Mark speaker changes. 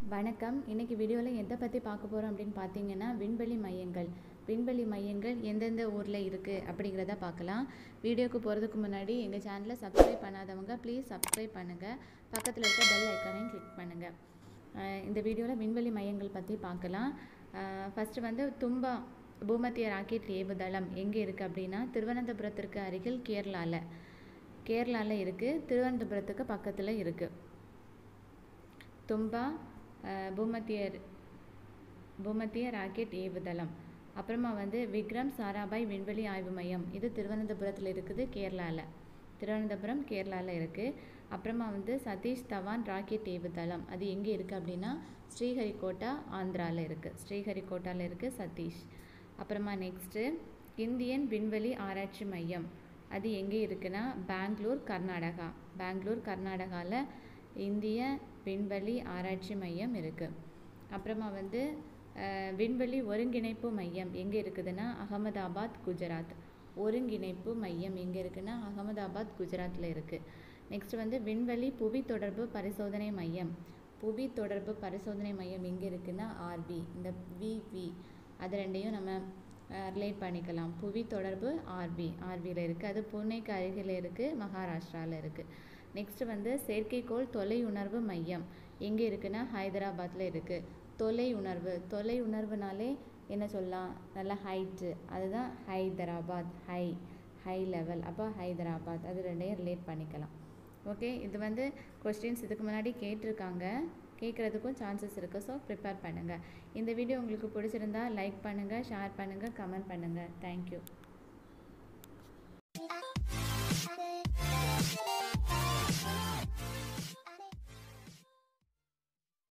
Speaker 1: வணக்கம் இன்னைக்கு வீடியோவில் எதை பற்றி பார்க்க போகிறோம் அப்படின்னு பார்த்தீங்கன்னா விண்வெளி மையங்கள் விண்வெளி மையங்கள் எந்தெந்த ஊரில் இருக்குது அப்படிங்கிறத பார்க்கலாம் வீடியோக்கு போகிறதுக்கு முன்னாடி எங்கள் சேனலை சப்ஸ்கிரைப் பண்ணாதவங்க ப்ளீஸ் சப்ஸ்கிரைப் பண்ணுங்கள் பக்கத்தில் இருக்க பெல் ஐக்கானையும் கிளிக் பண்ணுங்கள் அஹ் இந்த வீடியோவில் விண்வெளி மையங்கள் பற்றி பார்க்கலாம் ஃபஸ்ட்டு வந்து தும்பா பூமத்திய ராக்கெட் ஏவுதளம் எங்கே இருக்குது அப்படின்னா திருவனந்தபுரத்திற்கு அருகில் கேரளாவில் கேரளாவில் இருக்குது திருவனந்தபுரத்துக்கு பக்கத்தில் இருக்குது தும்பா அஹ், பூமத்திய பூமத்திய ராக்கெட் ஏவுதளம் அப்புறமா வந்து விக்ரம் சாராபாய் விண்வெளி ஆய்வு மையம் இது திருவனந்தபுரத்தில் இருக்குது கேரளாவில் திருவனந்தபுரம் கேரளாவில் இருக்குது அப்புறமா வந்து சதீஷ் தவான் ராக்கெட் ஏவுதளம் அது எங்கே இருக்குது அப்படின்னா ஸ்ரீஹரிகோட்டா ஆந்திராவில் இருக்குது ஸ்ரீஹரிகோட்டாவில் இருக்குது சதீஷ் அப்புறமா நெக்ஸ்ட்டு இந்தியன் விண்வெளி ஆராய்ச்சி மையம் அது எங்கே இருக்குன்னா பெங்களூர் கர்நாடகா பெங்களூர் கர்நாடகாவில் இந்திய விண்வெளி ஆராய்ச்சி மையம் இருக்குது அப்புறமா வந்து அஹ், விண்வெளி ஒருங்கிணைப்பு மையம் எங்கே இருக்குதுன்னா அகமதாபாத் குஜராத் ஒருங்கிணைப்பு மையம் எங்கே இருக்குன்னா அகமதாபாத் குஜராத்தில் இருக்குது நெக்ஸ்ட் வந்து விண்வெளி புவி தொடர்பு பரிசோதனை மையம் புவி தொடர்பு பரிசோதனை மையம் எங்கே இருக்குன்னா ஆர்வி இந்த விவி அது ரெண்டையும் நம்ம ரிலேட் பண்ணிக்கலாம் புவி தொடர்பு ஆர்வி ஆர்வியில் இருக்குது அது புனேக்கு அருகில் இருக்குது மகாராஷ்டிராவில் இருக்குது நெக்ஸ்ட் வந்து செயற்கைக்கோள் தொலை உணர்வு மையம் எங்கே இருக்குன்னா ஹைதராபாத்தில் இருக்குது தொலை உணர்வு தொலை உணர்வுனாலே என்ன சொல்லலாம் நல்ல ஹைட்டு அதுதான் ஹைதராபாத் ஹை ஹை லெவல் அப்போ ஹைதராபாத் அது ரெண்டையும் ரிலேட் பண்ணிக்கலாம் ஓகே இது வந்து கொஸ்டின்ஸ் இதுக்கு முன்னாடி கேட்டிருக்காங்க கேட்குறதுக்கும் சான்சஸ் இருக்குது ஸோ ப்ரிப்பேர் பண்ணுங்கள் இந்த வீடியோ உங்களுக்கு பிடிச்சிருந்தா லைக் பண்ணுங்கள் ஷேர் பண்ணுங்கள் கமெண்ட் பண்ணுங்கள் தேங்க்யூ